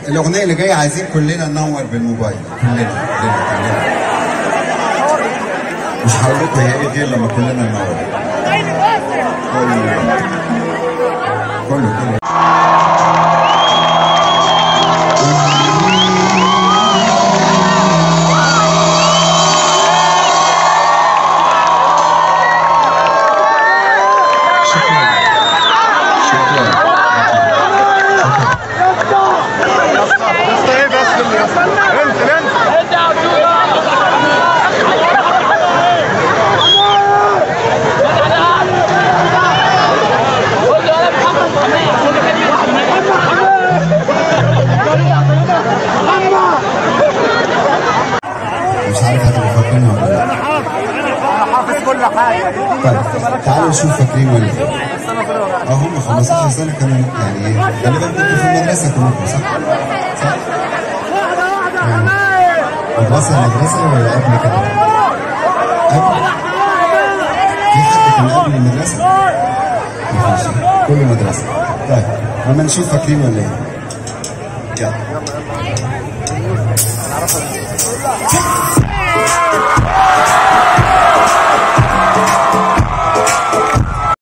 الاغنيه اللي جايه عايزين كلنا ننور بالموبايل كلنا كلنا كلنا مش هقول لكم هي ايه غير لما كلنا ننور كله كله كله شكرا شكرا بس ايه بس انت انت مش عارف هتبقوا فاكرينها ولا لا انا حافظ كل حاجه طيب تعالوا نشوف فاكرين ولا لا اه هم 15 سنه كانوا يعني ايه غالبا كنتوا في المدرسه كلكم صح؟ صح؟ آه. مدرسه مدرسه ولا قبل كده؟ قبل في حد كان قبل المدرسه؟ مفيش كله مدرسه طيب لما نشوف فاكرين ولا ايه؟ يلا